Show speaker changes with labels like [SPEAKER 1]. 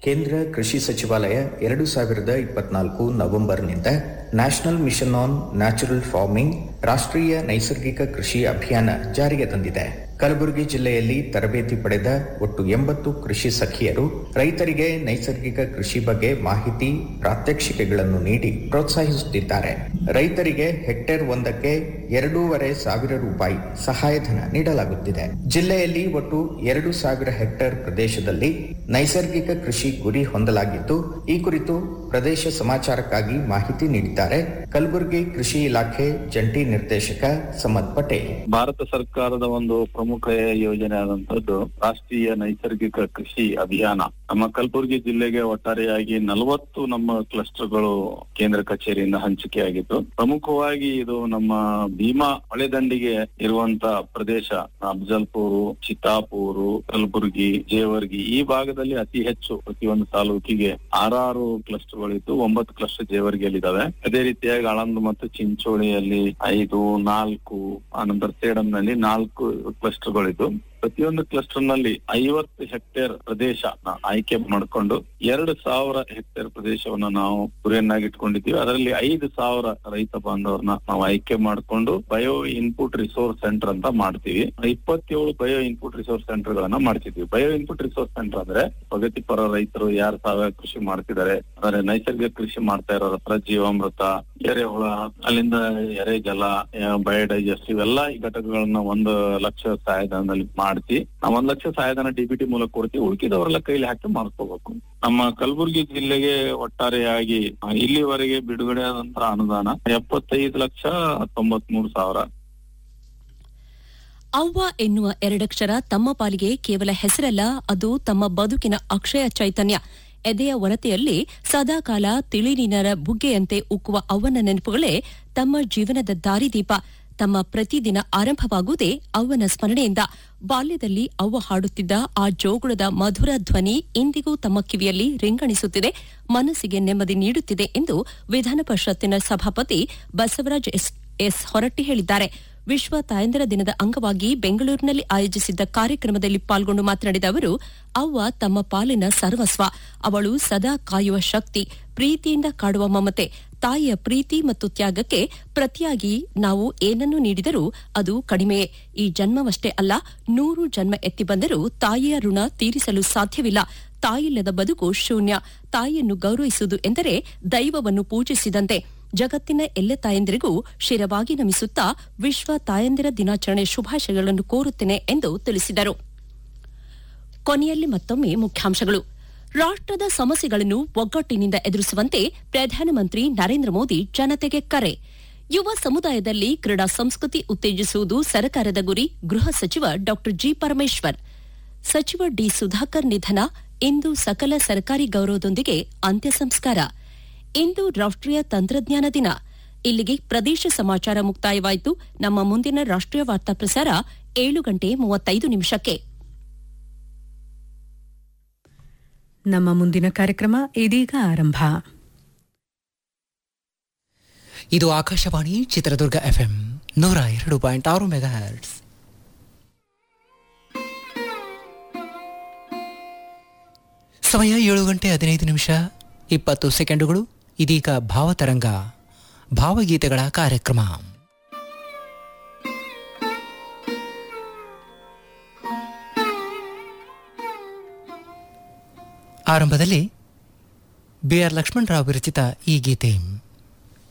[SPEAKER 1] ಕೇಂದ್ರ ಕೃಷಿ ಸಚಿವಾಲಯ ಎರಡು ಸಾವಿರದ ಇಪ್ಪತ್ನಾಲ್ಕು ನವೆಂಬರ್ನಿಂದ national mission on natural farming ರಾಷ್ಟ್ರೀಯ ನೈಸರ್ಗಿಕ ಕೃಷಿ ಅಭಿಯಾನ ಜಾರಿಗೆ ತಂದಿದೆ ಕಲಬುರಗಿ ಜಿಲ್ಲೆಯಲ್ಲಿ ತರಬೇತಿ ಪಡೆದ ಒಟ್ಟು ಎಂಬತ್ತು ಕೃಷಿ ಸಖಿಯರು ರೈತರಿಗೆ ನೈಸರ್ಗಿಕ ಕೃಷಿ ಬಗ್ಗೆ ಮಾಹಿತಿ ಪ್ರಾತ್ಯಕ್ಷಿಕೆಗಳನ್ನು ನೀಡಿ ಪ್ರೋತ್ಸಾಹಿಸುತ್ತಿದ್ದಾರೆ ರೈತರಿಗೆ ಹೆಕ್ಟೇರ್ ಒಂದಕ್ಕೆ ಎರಡೂವರೆ ಸಾವಿರ ರೂಪಾಯಿ ಸಹಾಯಧನ ನೀಡಲಾಗುತ್ತಿದೆ ಜಿಲ್ಲೆಯಲ್ಲಿ ಒಟ್ಟು ಎರಡು ಸಾವಿರ ಹೆಕ್ಟೇರ್ ಪ್ರದೇಶದಲ್ಲಿ ನೈಸರ್ಗಿಕ ಕೃಷಿ ಗುರಿ ಹೊಂದಲಾಗಿದ್ದು ಈ ಕುರಿತು ಪ್ರದೇಶ ಸಮಾಚಾರಕ್ಕಾಗಿ ಮಾಹಿತಿ ನೀಡಿದ್ದಾರೆ ಕಲಬುರಗಿ ಕೃಷಿ ಇಲಾಖೆ ಜಂಟಿ ನಿರ್ದೇಶಕ ಸಮದ್ ಪಟೇಲ್
[SPEAKER 2] ಭಾರತ ಸರ್ಕಾರದ ಒಂದು ಪ್ರಮುಖ ಯೋಜನೆ ಆದಂತದ್ದು ರಾಷ್ಟ್ರೀಯ ನೈಸರ್ಗಿಕ ಕೃಷಿ ಅಭಿಯಾನ ನಮ್ಮ ಕಲಬುರಗಿ ಜಿಲ್ಲೆಗೆ ಒಟ್ಟಾರೆಯಾಗಿ ನಲವತ್ತು ನಮ್ಮ ಕ್ಲಸ್ಟರ್ಗಳು ಕೇಂದ್ರ ಕಚೇರಿಯಿಂದ ಹಂಚಿಕೆಯಾಗಿತ್ತು ಪ್ರಮುಖವಾಗಿ ಇದು ನಮ್ಮ ಭೀಮಾ ಹೊಳೆದಂಡಿಗೆ ಇರುವಂತ ಪ್ರದೇಶ ಅಫ್ಜಲ್ಪುರು ಚಿತ್ತಾಪೂರು ಕಲಬುರಗಿ ಜೇವರ್ಗಿ ಈ ಭಾಗದಲ್ಲಿ ಅತಿ ಹೆಚ್ಚು ಪ್ರತಿಯೊಂದು ತಾಲೂಕಿಗೆ ಆರಾರು ಕ್ಲಸ್ಟರ್ಗಳಿದ್ದು ಒಂಬತ್ತು ಕ್ಲಸ್ಟರ್ ಜೇವರ್ಗಿಯಲ್ಲಿ ಇದಾವೆ ಅದೇ ರೀತಿಯಾಗಿ ಆಳಂದ್ ಮತ್ತು ಚಿಂಚೋಳಿಯಲ್ಲಿ ಐದು ನಾಲ್ಕು ಆನಂತರ ಸೇಡಂನಲ್ಲಿ ನಾಲ್ಕು ಕ್ಲಸ್ಟರ್ಗಳಿದ್ದು ಪ್ರತಿಯೊಂದು ಕ್ಲಸ್ಟರ್ ನಲ್ಲಿ ಐವತ್ತು ಹೆಕ್ಟೇರ್ ಪ್ರದೇಶ ಆಯ್ಕೆ ಮಾಡಿಕೊಂಡು ಎರಡು ಸಾವಿರ ಹೆಕ್ಟೇರ್ ಪ್ರದೇಶವನ್ನ ನಾವು ಗುರಿಯನ್ನಾಗಿ ಇಟ್ಕೊಂಡಿದ್ದೀವಿ ಅದರಲ್ಲಿ ಐದು ಸಾವಿರ ರೈತ ಬಾಂಧವರನ್ನ ನಾವು ಆಯ್ಕೆ ಮಾಡಿಕೊಂಡು ಬಯೋ ಇನ್ಪುಟ್ ರಿಸೋರ್ಸ್ ಸೆಂಟರ್ ಅಂತ ಮಾಡ್ತೀವಿ ಇಪ್ಪತ್ತೇಳು ಬಯೋ ಇನ್ಪುಟ್ ರಿಸೋರ್ಸ್ ಸೆಂಟರ್ ಗಳನ್ನ ಮಾಡ್ತಿದ್ವಿ ಬಯೋ ಇನ್ಪುಟ್ ರಿಸೋರ್ಸ್ ಸೆಂಟರ್ ಅಂದ್ರೆ ಪ್ರಗತಿಪರ ರೈತರು ಯಾರು ಸಾವಯವ ಕೃಷಿ ಮಾಡ್ತಿದ್ದಾರೆ ಅಂದ್ರೆ ನೈಸರ್ಗಿಕ ಕೃಷಿ ಮಾಡ್ತಾ ಇರೋರ ಹತ್ರ ಜೀವಾಮೃತ ಎರೆಹುಳ ಅಲ್ಲಿಂದ ಎರೆಜಲ ಬಯೋಡೈಜೆಸ್ಟ್ ಇವೆಲ್ಲ ಈ ಘಟಕಗಳನ್ನ ಒಂದು ಲಕ್ಷ ಸಹಾಯಧನದಲ್ಲಿ ಮಾಡಿಸಿ ನಾವು ಒಂದ್ ಲಕ್ಷ ಸಹಾಯಧನ ಡಿಬಿಟಿ ಮೂಲಕ ಕೊಡ್ತೀವಿ ಉಳಿಕಿದವರೆಲ್ಲ ಕೈಲಿ ಹಾಕಿ ಮಾಡ್ಕೋಬೇಕು ನಮ್ಮ ಕಲಬುರಗಿ ಜಿಲ್ಲೆಗೆ ಒಟ್ಟಾರೆಯಾಗಿ ಆ, ಇಲ್ಲಿವರೆಗೆ ಬಿಡುಗಡೆ ಆದಂತಹ ಅನುದಾನ ಎಪ್ಪತ್ತೈದು ಲಕ್ಷ ತೊಂಬತ್ ಮೂರು ಸಾವಿರ
[SPEAKER 3] ಅವ್ವ ಎನ್ನುವ ಎರಡಕ್ಷರ ತಮ್ಮ ಪಾಲಿಗೆ ಕೇವಲ ಹೆಸರಲ್ಲ ಅದು ತಮ್ಮ ಬದುಕಿನ ಅಕ್ಷಯ ಚೈತನ್ಯ ಎದೆಯ ಒರತೆಯಲ್ಲಿ ಸದಾಕಾಲ ತಿಳಿನೀನರ ಬುಗ್ಗೆಯಂತೆ ಉಕ್ಕುವ ಅವ್ವನ ನೆನಪುಗಳೇ ತಮ್ಮ ಜೀವನದ ದಾರಿದೀಪ ತಮ್ಮ ಪ್ರತಿದಿನ ಆರಂಭವಾಗುವುದೇ ಅವ್ವನ ಸ್ಮರಣೆಯಿಂದ ಬಾಲ್ಯದಲ್ಲಿ ಅವ್ವ ಹಾಡುತ್ತಿದ್ದ ಆ ಜೋಗುಳದ ಮಧುರ ಧ್ವನಿ ಇಂದಿಗೂ ತಮ್ಮ ಕಿವಿಯಲ್ಲಿ ರಿಂಗಣಿಸುತ್ತಿದೆ ಮನಸ್ಸಿಗೆ ನೆಮ್ಮದಿ ನೀಡುತ್ತಿದೆ ಎಂದು ವಿಧಾನ ಪರಿಷತ್ತಿನ ಸಭಾಪತಿ ಬಸವರಾಜ್ ಎಸ್ ಎಸ್ ಹೊರಟ್ಟಿ ಹೇಳಿದ್ದಾರೆ ವಿಶ್ವ ತಾಯಂದಿರ ದಿನದ ಅಂಗವಾಗಿ ಬೆಂಗಳೂರಿನಲ್ಲಿ ಆಯೋಜಿಸಿದ್ದ ಕಾರ್ಯಕ್ರಮದಲ್ಲಿ ಪಾಲ್ಗೊಂಡು ಮಾತನಾಡಿದ ಅವರು ಅವ್ವ ತಮ್ಮ ಪಾಲಿನ ಸರ್ವಸ್ವ ಅವಳು ಸದಾ ಕಾಯುವ ಶಕ್ತಿ ಪ್ರೀತಿಯಿಂದ ಕಾಡುವ ಮಮತೆ ತಾಯಿಯ ಪ್ರೀತಿ ಮತ್ತು ತ್ಯಾಗಕ್ಕೆ ಪ್ರತಿಯಾಗಿ ನಾವು ಏನನ್ನು ನೀಡಿದರೂ ಅದು ಕಡಿಮೆಯೇ ಈ ಜನ್ಮವಷ್ಟೇ ಅಲ್ಲ ನೂರು ಜನ್ಮ ಎತ್ತಿ ಬಂದರೂ ತಾಯಿಯ ಋಣ ತೀರಿಸಲು ಸಾಧ್ಯವಿಲ್ಲ ತಾಯಿಲ್ಲದ ಬದುಕು ಶೂನ್ಯ ತಾಯಿಯನ್ನು ಗೌರವಿಸುವುದು ಎಂದರೆ ದೈವವನ್ನು ಪೂಜಿಸಿದಂತೆ ಜಗತ್ತಿನ ಎಲ್ಲ ತಾಯಂದಿರಿಗೂ ಶಿರವಾಗಿ ನಮಿಸುತ್ತಾ ವಿಶ್ವ ತಾಯಂದಿರ ದಿನಾಚರಣೆ ಶುಭಾಶಯಗಳನ್ನು ಕೋರುತ್ತೇನೆ ಎಂದು ತಿಳಿಸಿದರು ಕೊನೆಯಲ್ಲಿ ಮತ್ತೊಮ್ಮೆ ಮುಖ್ಯಾಂಶಗಳು ರಾಷ್ಟ್ರದ ಸಮಸ್ಯೆಗಳನ್ನು ಒಗ್ಗಟ್ಟಿನಿಂದ ಎದುರಿಸುವಂತೆ ಪ್ರಧಾನಮಂತ್ರಿ ನರೇಂದ್ರ ಮೋದಿ ಜನತೆಗೆ ಕರೆ ಯುವ ಸಮುದಾಯದಲ್ಲಿ ಕ್ರೀಡಾ ಸಂಸ್ಕೃತಿ ಉತ್ತೇಜಿಸುವುದು ಸರ್ಕಾರದ ಗುರಿ ಗೃಹ ಸಚಿವ ಡಾ ಜಿ ಪರಮೇಶ್ವರ್ ಸಚಿವ ಡಿ ಸುಧಾಕರ್ ನಿಧನ ಇಂದು ಸಕಲ ಸರ್ಕಾರಿ ಗೌರವದೊಂದಿಗೆ ಅಂತ್ಯ ಸಂಸ್ಕಾರ ಇಂದು ರಾಷ್ಟ್ರೀಯ ತಂತ್ರಜ್ಞಾನ ದಿನ ಇಲ್ಲಿಗೆ ಪ್ರದೇಶ ಸಮಾಚಾರ ಮುಕ್ತಾಯವಾಯಿತು ನಮ್ಮ ಮುಂದಿನ ರಾಷ್ಟ್ರೀಯ ವಾರ್ತಾ ಪ್ರಸಾರ ಏಳು ಗಂಟೆ ಮೂವತ್ತೈದು ನಿಮಿಷಕ್ಕೆ
[SPEAKER 4] ನಮ್ಮ ಮುಂದಿನ ಕಾರ್ಯಕ್ರಮ ಇದೀಗ ಆರಂಭ
[SPEAKER 5] ಇದು ಆಕಾಶವಾಣಿ ಚಿತ್ರದುರ್ಗ ಎಫ್ಎಂ ನೂರ ಎರಡು ಪಾಯಿಂಟ್ ಆರು ಮೆಗಾ ಹರ್ಟ್ಸ್ ಸಮಯ ಏಳು ಗಂಟೆ ಹದಿನೈದು ನಿಮಿಷ ಇಪ್ಪತ್ತು ಸೆಕೆಂಡುಗಳು ಇದೀಗ ಭಾವತರಂಗ ಭಾವಗೀತೆಗಳ ಕಾರ್ಯಕ್ರಮ ಆರಂಭದಲ್ಲಿ ಬಿ ಆರ್ ಲಕ್ಷ್ಮಣರಾವ್ ವಿರಚಿತ ಈ ಗೀತೆ